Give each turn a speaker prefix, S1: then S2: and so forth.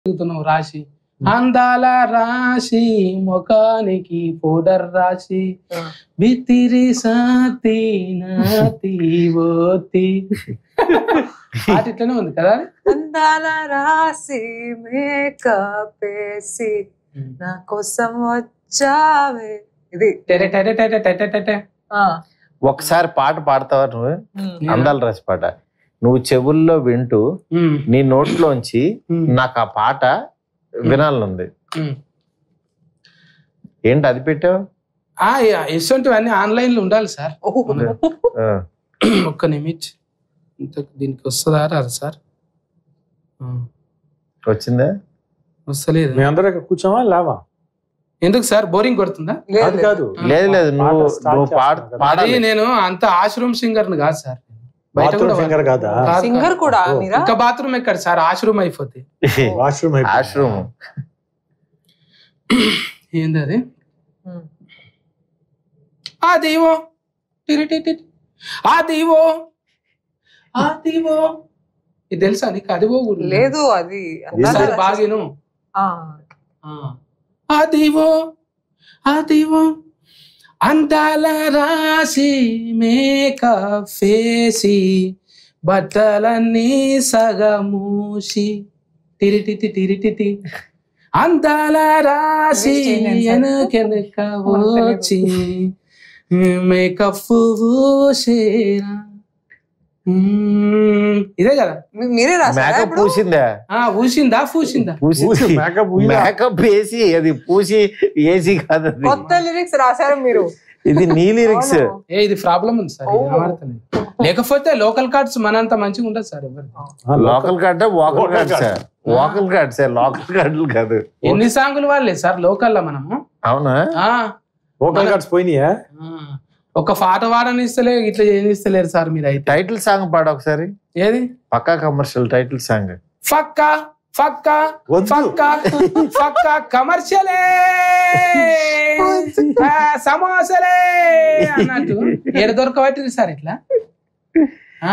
S1: తిరుగుతున్నావు రాశి అందాల రాశి ముఖానికి పౌడర్ రాశి బితిరి సాతి నాతి ఓతి పాట ఇట్లనే ఉంది కదా
S2: అందాల రాసి మేకప్ వేసి నా కోసం వచ్చావే ఇది
S1: టెరె టెరె టెరె టెరె టెరె.
S2: ఆ.
S3: ఒకసారి పాట పాడతావా నువ్వు
S2: ఉమ్.
S3: అందాల రసి పాట నువ్వు చెవుల్లో వింటూ
S1: ఉమ్,
S3: నీ నోట్లోంచి
S1: ఉమ్,
S3: నాకు ఆ పాట వినాలనుంది
S1: ఉమ్.
S3: ఏంటి అది పెట్టావు
S1: ఆ, యా, ఇటువంటివన్నీ ఆన్లైన్ లో ఉండాలి సార్
S2: ఓహో.
S3: ఆ,
S1: ఒక్క నిమిషం ఇంత దీనికి వస్తుందా రాదు సార్ ఆ,
S3: వచ్చిందా
S1: వస్తలేదు
S4: మీ అందరూ ఇక్కడ కూర్చోమా లేవా
S1: ఎందుకు సార్ బోరింగ్ కొడుతుందా
S2: లేదు,
S4: అది
S2: లేదు.
S4: కాదు
S3: లేదు లేదు నువ్వు
S4: పాట start
S3: నువ్వు పాడ
S4: చేస్తున్నావు కదా.
S1: అది
S3: పాడాలి
S1: నేను అంత ఆశ్రూమ్ సింగర్ కాదు సార్ బయట
S4: బాత్రూమ్
S1: కూడా
S4: సింగర్ కాదా
S1: కాదు,
S2: సింగర్ కూడా
S4: ఓ.
S2: మీరా
S1: ఇంకా బాత్రూమ్ ఎక్కడ సార్ ఆశ్రూమ్ అయిపోతే
S4: వాష్రూమ్
S3: ఆశ్రమం
S1: ఏంది అది
S2: ఉమ్.
S1: అదివో టిరిటిటి. అదివో అదివో ఇది తెలుసా నీకు అదివో కూడా
S2: లేదు అది అందాల
S1: ఒకసారి
S2: రాసి-
S1: బాగిను
S2: ఆ.
S1: ఆ. అదివో అదివో అందాల రాసి మేకప్ వేసి బట్టలన్నీ సగమూసి తిరిటిటి తిరిటిటి అందాల రాసి వెనకెనక వచ్చి మేకప్ పూసేరా మ్మ్. ఇదే కదా
S2: మీ- మీరే రాసారా
S3: మేకప్
S2: ఇప్పుడు
S3: పూసిందా
S1: ఆ ఊసిందా పూసిందా
S3: పూసి
S4: మేకప్
S3: మేకప్ వేసి అది పూసి ఏసీ కాదు అది
S2: కొత్త లిరిక్స్ రాశారు మీరు
S3: ఇది నీ లిరిక్స్
S2: అవును.
S1: ఏ ఇది ప్రాబ్లం ఉంది సార్ ఇది
S2: ఓ.
S1: వినబడతలేదు. లేకపోతే లోకల్ కార్డ్స్ మనంత మంచిగా ఉంటుంది సార్ ఎవరు
S3: local card vocal
S4: Vocal
S3: card
S4: card.
S3: Sir vocal card sir local కార్డులు కాదు
S1: ఎన్ని సాంగులు వాళ్ళే సార్ లోకల్ లో మనము
S3: అవునా
S1: ఆ
S4: వోకల్ కార్డ్స్ పోయినాయా
S1: ఆ. ఒక పాట వాడని ఇస్తలే ఇట్లా ఏమి ఇస్తలేరు సార్ మీరు అయితే
S3: టైటిల్ సాంగ్ పాడు ఒకసారి
S1: ఏది
S3: పక్కా కమర్షియల్ టైటిల్ సాంగ్
S1: ఫక్క ఫక్క
S4: వద్దు.
S1: ఫక్క ఫక్క కమర్షియలే ఆ, సమోసలే అన్నట్టు ఏడు దొరకబట్టింది సార్ ఇట్లా